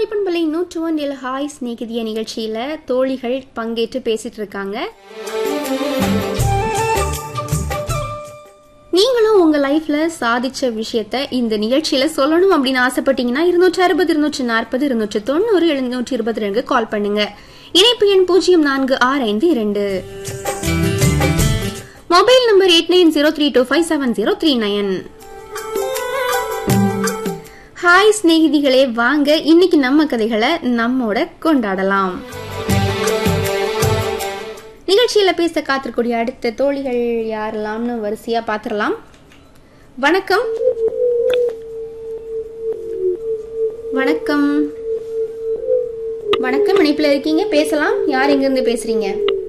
பண்பலை நூற்று ஒன்றில் ஹாய் ஸ்நேகிதிய நிகழ்ச்சியில தோழிகள் பங்கேற்று பேசிட்டு இருக்காங்க நீங்களும் உங்க லைஃப்ல சாதிச்ச விஷயத்த இந்த நிகழ்ச்சியில சொல்லணும் அப்படின்னு ஆசைப்பட்டீங்கன்னா இருநூற்றி அறுபது இருநூற்றி நாற்பது இருநூற்றி தொண்ணூறு எழுநூற்றி இருபத்தி ரெண்டு கால் பண்ணுங்க இணைப்பு எண் பூஜ்ஜியம் நான்கு ஆறு ஐந்து இரண்டு mobile number eight nine zero three two five seven zero three nine hi சிநேகிதிகளே வாங்க இன்னைக்கு நம்ம கதைகளை நம்மோட கொண்டாடலாம் நிகழ்ச்சியில பேச காத்திருக்கூடிய அடுத்த தோழிகள் யாரெல்லாம்னு வரிசையா பாத்திரலாம் வணக்கம் வணக்கம் வணக்கம் இணைப்புல இருக்கீங்க பேசலாம் யார் எங்க இருந்து பேசுறீங்க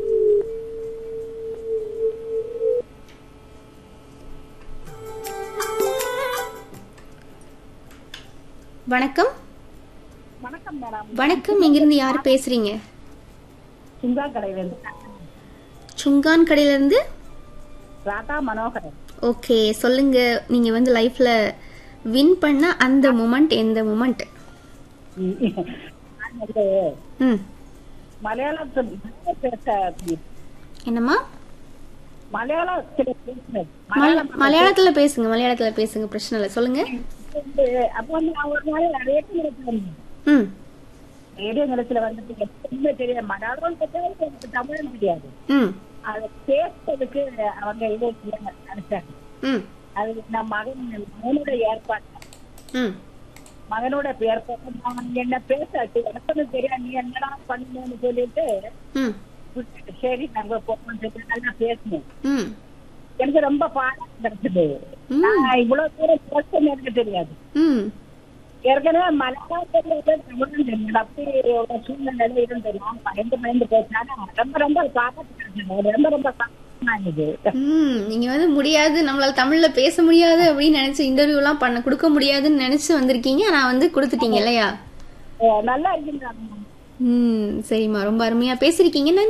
வணக்கம் வணக்கம் மேடம் வணக்கம் இங்கிருந்து யார் பேசுறீங்க சிங்கா கடையிலிருந்து சுங்கான் கடையில இருந்து ராதா மனோகரன் ஓகே சொல்லுங்க நீங்க வந்து லைஃப்ல வின் பண்ண அந்த மூமெண்ட் எந்த மூமெண்ட் நான் வந்து ம் மலையாளத்தில் நிறைய பேச என்னம்மா மலையாளத்தில் பேசுறேன் மல- மலையாளத்துல பேசுங்க மலையாளத்துல பேசுங்க பிரச்சனை இல்லை சொல்லுங்க வந்து அப்போ வந்து நான் ஒரு நாள் ரேடியோ நிலையத்தில் வந்தேன் ம் ரேடியோ நிலையத்தில் வந்துட்டு எப்பவுமே தெரியாது மலையாளம் தெரியாது எனக்கு தமிழும் தெரியாது ம் அதை பேசுறதுக்கு அவங்க இது நினைச்சாங்க ம் அது நான் மகன் மகனோட ஏற்பாடு ம் மகனோட ஏற்பாடு அவன் என்ன பேசாச்சு எனக்கு ஒண்ணும் தெரியாது நீ என்னடா பண்ணணும்னு சொல்லிட்டு ம் விட்டுட்டு, சரி நாங்க போகணும் சொல்லி நல்லா பேசணும் ம் எனக்கு ரொம்ப பாடம் கிடைச்சது ம். நான் இவ்வளவு தூரம் பேசணும் எனக்கு தெரியாது ம் ஏற்கனவே மலையாளம் தெரியாது தமிழும் தெரியாது அப்படி ஒரு சூழ்நிலையில இருந்தது நான் பயந்து பயந்து பேசினாலும் ரொம்ப ரொம்ப பாராட்டு கிடைச்சது ரொம்ப ரொம்ப சந்தோஷமா இருந்தது ம் நீங்க வந்து முடியாது நம்மளால தமிழ்ல பேச முடியாது அப்படின்னு நினைச்சு இன்டர்வியூ எல்லாம் பண்ண கொடுக்க முடியாதுன்னு நினைச்சு வந்திருக்கீங்க நான் வந்து கொடுத்துட்டீங்க இல்லையா அஹ் நல்லா இருக்குங்க ம் சரிம்மா ரொம்ப அருமையா பேசிருக்கீங்க